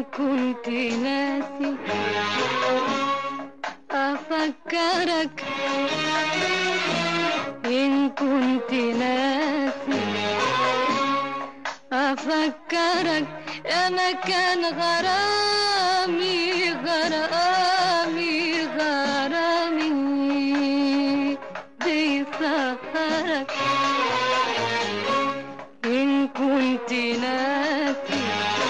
كنت ناسي أفكرك إن كنت ناسي أفكرك يا مكان غرامي غرامي غرامي بيسهرك إن كنت ناسي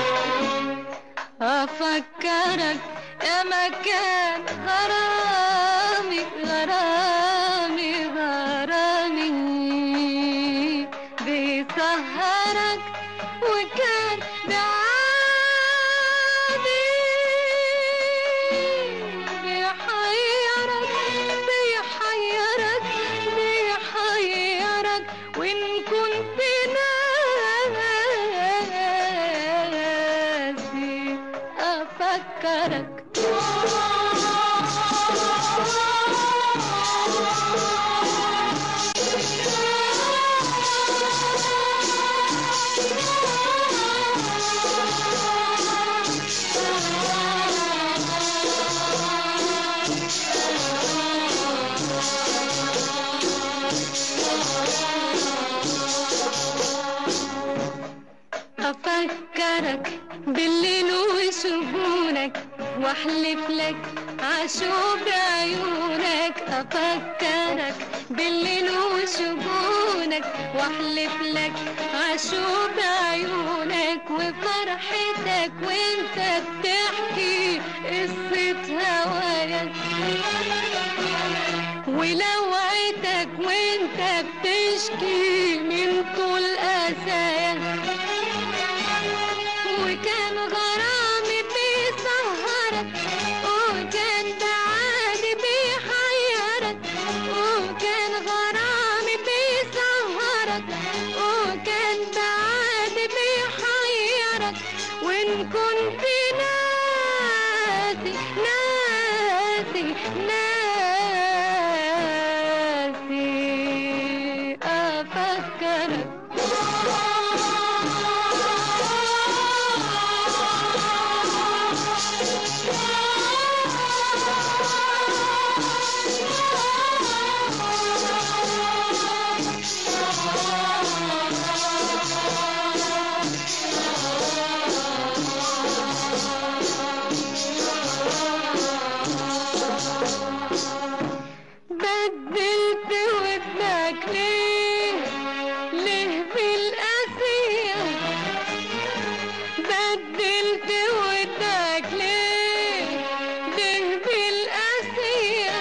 أفكرك يا مكان غرامي غرامي غرامي بيسهرك وكان بعادي بيحيرك بيحيرك بيحيرك وإن كنت ناسي أفكرك أفكرك بالليل وشجونك واحلف لك عشوق عيونك أفكرك بالليل وشجونك واحلف لك عشوق عيونك وفرحتك وانت بتحكي قصة هواك ولوعتك وانت بتشكي من طول أساك وكان غرامي بيسهرك وكان بعادي بيحيرك وكان غرامي بيسهرك وكان بعادي بيحيرك وإن كنت ناسي ناسي ناسي أفكرك بدلت ودنك ليه ليه بالقاسية بدلت ودنك ليه ليه بالقاسية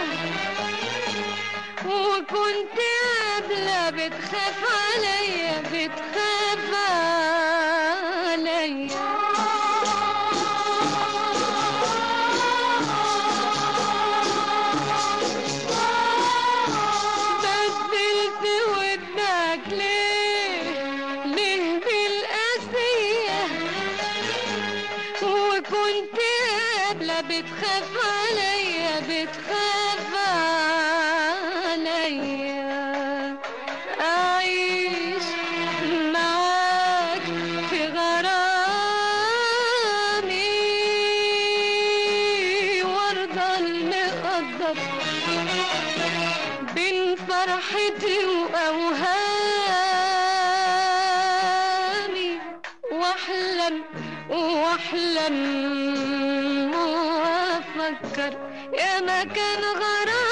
وكنت قبلة بتخاف عليا بتخاف عليا بدلت ودنك ليه ليه بالقاسية وكنت قبلة بتخاف عليا بتخاف عليا أعيش معاك في غرامي وارضى نقدر بين فرحتي وأوهامي واحلم واحلم وافكر يا مكان غرامي